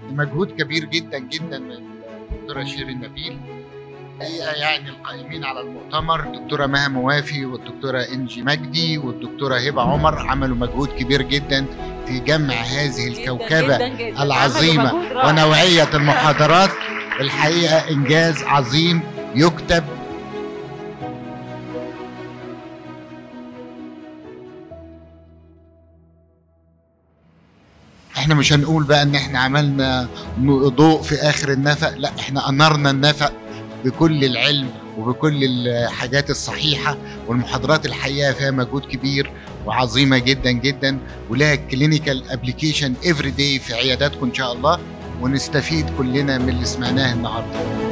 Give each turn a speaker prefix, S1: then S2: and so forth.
S1: مجهود كبير جدا جدا من الدكتوره شيرين نبيل الحقيقه يعني القائمين على المؤتمر الدكتوره مها موافي والدكتوره انجي مجدي والدكتوره هبه عمر عملوا مجهود كبير جدا في جمع هذه الكوكبه
S2: جداً جداً.
S1: العظيمه
S2: عملوا مجهود رائع.
S1: ونوعيه المحاضرات الحقيقه انجاز عظيم يكتب احنا مش هنقول بقى ان احنا عملنا م- ضوء في اخر النفق لا احنا انرنا النفق بكل العلم وبكل الحاجات الصحيحه والمحاضرات الحقيقه فيها مجهود كبير وعظيمه جدا جدا ولها كلينيكال ابلكيشن افري داي في عياداتكم ان شاء الله ونستفيد كلنا من اللي سمعناه النهارده